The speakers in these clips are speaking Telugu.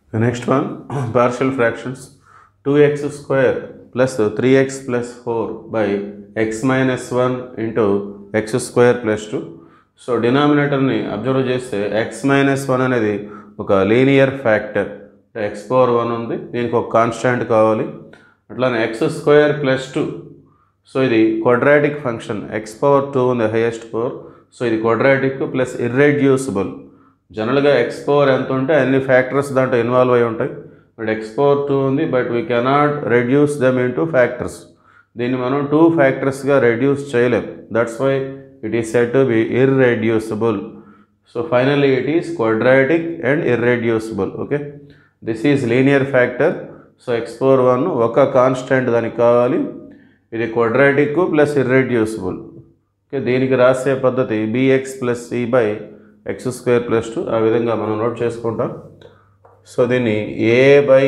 The next one, partial fractions. 2x square plus 3x plus 4 by x minus 1 into x square plus 2. So డినామినేటర్ని అబ్జర్వ్ చేస్తే ఎక్స్ మైనస్ వన్ అనేది ఒక linear factor x power one ఉంది దీనికి ఒక కాన్స్టాంట్ కావాలి అట్లానే x square plus two so ఇది quadratic function x power two ఉంది హైయెస్ట్ పవర్ సో ఇది క్వాడ్రాటిక్ ప్లస్ ఇర్రెడ్యూసిబుల్ జనరల్గా ఎక్స్ పవర్ ఎంత ఉంటే అన్ని ఫ్యాక్టర్స్ దాంట్లో ఇన్వాల్వ్ అయి ఉంటాయి బట్ ఎక్స్ పవర్ టూ ఉంది but we cannot reduce them in two factors దీన్ని మనం టూ ఫ్యాక్టర్స్గా రెడ్యూస్ చేయలేం that's why it is set to be irreducible so finally it is quadratic and irreducible okay this is linear factor so x power one ఒక కాన్స్టెంట్ దానికి కావాలి ఇది క్వాడ్రాటిక్ ప్లస్ ఇర్రెడ్యూసిబుల్ ఓకే దీనికి రాసే పద్ధతి b x plus c by x square plus two ఆ విధంగా మనం నోట్ చేసుకుంటాం సో దీన్ని a by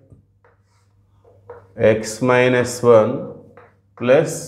x minus one plus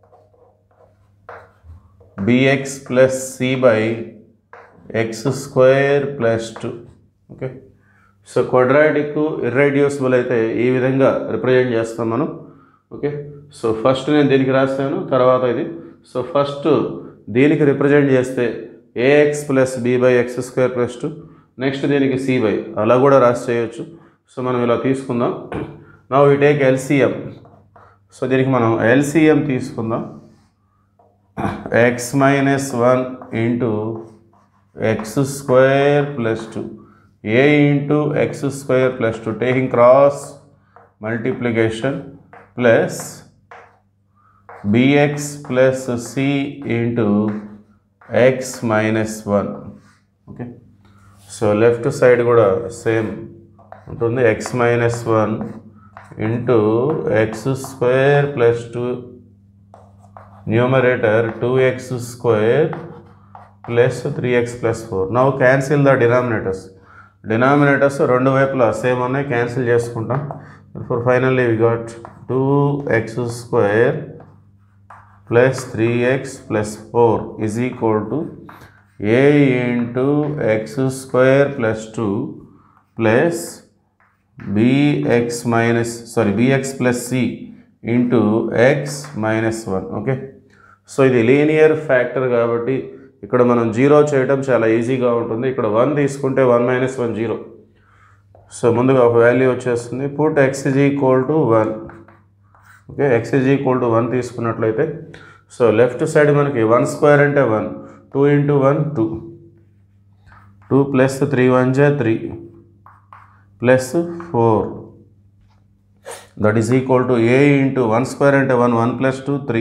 b x plus c by x square plus two okay so quadratic irreducible అయితే ఈ విధంగా రిప్రజెంట్ చేస్తాం మనం ఓకే సో ఫస్ట్ నేను దీనికి రాస్తాను తర్వాత ఇది సో ఫస్ట్ దీనికి రిప్రజెంట్ చేస్తే a x plus b by x square plus two next దీనికి సి బై అలా కూడా రాసి చేయొచ్చు సో మనం ఇలా తీసుకుందాం నా వి టేక్ ఎల్సిఎం సో దీనికి మనం ఎల్సిఎం తీసుకుందాం x minus one into x square plus two a into x square plus two taking cross multiplication plus b x plus c into x minus one okay so left side కూడా సేమ్ ఉంటుంది x minus one into x square plus two numerator two x square plus three x plus four now cancel the denominators denominators రెండు వైపులా సేమ్ ఉన్నాయి క్యాన్సిల్ చేసుకుంటాం for finally we got two x square plus three x plus four is equal to a into x square plus two plus bx minus sorry bx plus c into x minus one okay so ఇది లీనియర్ ఫ్యాక్టర్ కాబట్టి ఇక్కడ మనం జీరో చేయడం చాలా ఈజీగా ఉంటుంది ఇక్కడ వన్ తీసుకుంటే one minus one zero so ముందుగా ఒక వాల్యూ వచ్చేస్తుంది put x is equal to one okay x is equal to one తీసుకున్నట్లయితే సో లెఫ్ట్ సైడ్ మనకి వన్ స్క్వేర్ అంటే one two into one two two plus three one జే three plus four that is equal to a into one square అంటే one one plus two three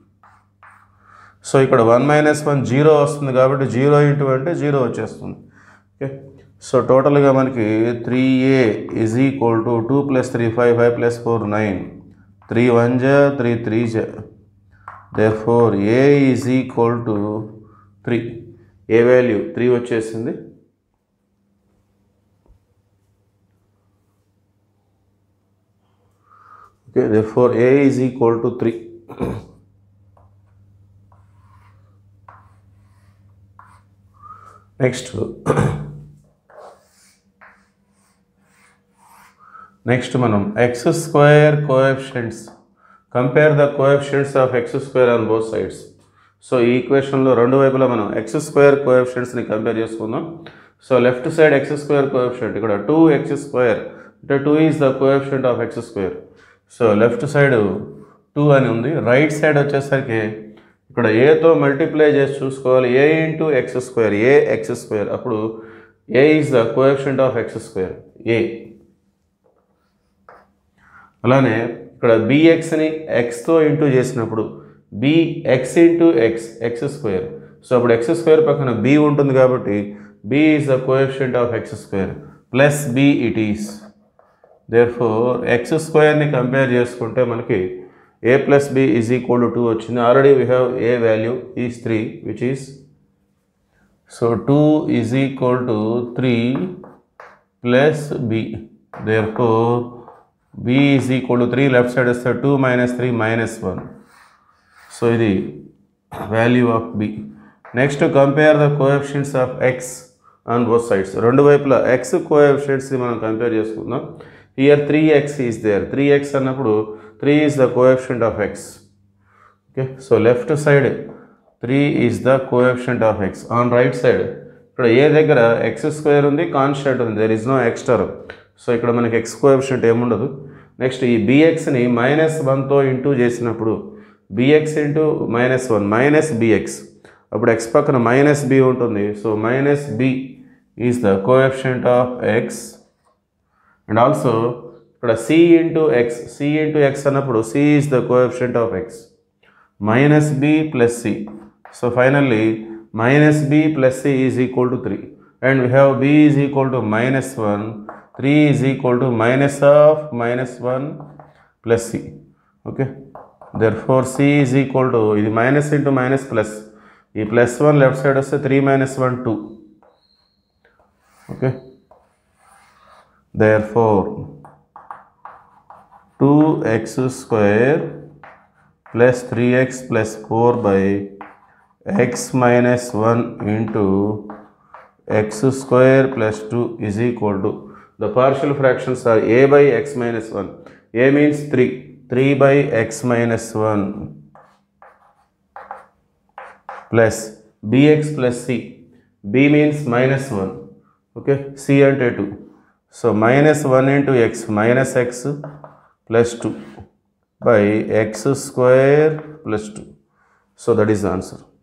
so ఇక్కడ వన్ మైనస్ వన్ జీరో వస్తుంది కాబట్టి జీరో ఇంటూ అంటే జీరో వచ్చేస్తుంది ఓకే సో టోటల్గా మనకి three a is equal to two plus three five five plus four nine three one జా త్రీ త్రీ జా therefore a is equal to three a value three వచ్చేసింది okay therefore a is equal to 3 next next మనం x square coefficients compare the coefficients of x square on both sides so ఈ ఈక్వేషన్లో రెండు వైపులా మనం ఎక్స్ స్క్వేర్ కోఎఫిషియంట్స్ని కంపేర్ చేసుకుందాం so left side x square coefficient ఇక్కడ టూ ఎక్స్ స్క్వేర్ అంటే two is the coefficient of x square so left side two అని ఉంది రైట్ సైడ్ వచ్చేసరికి ఇక్కడ ఏతో మల్టిప్లై చేసి చూసుకోవాలి a into x square a x square అప్పుడు a is the coefficient of x square a అలానే ఇక్కడ బిఎక్స్ని ఎక్స్తో ఇంటూ చేసినప్పుడు b x into x x square so అప్పుడు ఎక్స్ స్క్వేర్ పక్కన బి ఉంటుంది కాబట్టి b is the coefficient of x square plus b it is therefore x స్క్వేర్ని కంపేర్ చేసుకుంటే మనకి a plus b is equal to two వచ్చింది already we have A value is three which is so two is equal to three plus b therefore b is equal to three left side వస్తే two minus three minus one so ఇది value of b next compare the coefficients of x on both sides రెండు వైపులా ఎక్స్ కోఎఫిషియెంట్స్ని మనం కంపేర్ చేసుకుందాం here three x is there three x అన్నప్పుడు three is the coefficient of x okay so left side three is the coefficient of x on right side ఇక్కడ ఏ దగ్గర ఎక్స్ స్క్వేర్ ఉంది కాన్స్టెంట్ ఉంది there is no x term so ఇక్కడ మనకి ఎక్స్ కోఎఫిషియంట్ ఏముండదు నెక్స్ట్ ఈ బిఎక్స్ని మైనస్ వన్తో ఇంటూ చేసినప్పుడు b x into minus one minus b x అప్పుడు ఎక్స్ పక్కన మైనస్ బి ఉంటుంది so minus b is the coefficient of x and also ఇక్కడ c into x c into x అన్నప్పుడు c is the coefficient of x minus b plus c so finally minus b plus c is equal to three and we have b is equal to minus one three is equal to minus of minus one plus c okay therefore c is equal to ఇది మైనస్ ఇంటూ మైనస్ ప్లస్ ఈ ప్లస్ వన్ లెఫ్ట్ సైడ్ వస్తే three minus one two okay therefore two x square plus three x plus four by x minus one into x square plus two is equal to the partial fractions are a by x minus one a means three three by x minus one plus b x plus c b means minus one okay c అంటే two so minus one into x minus x plus two by x square plus 2. So that is the answer.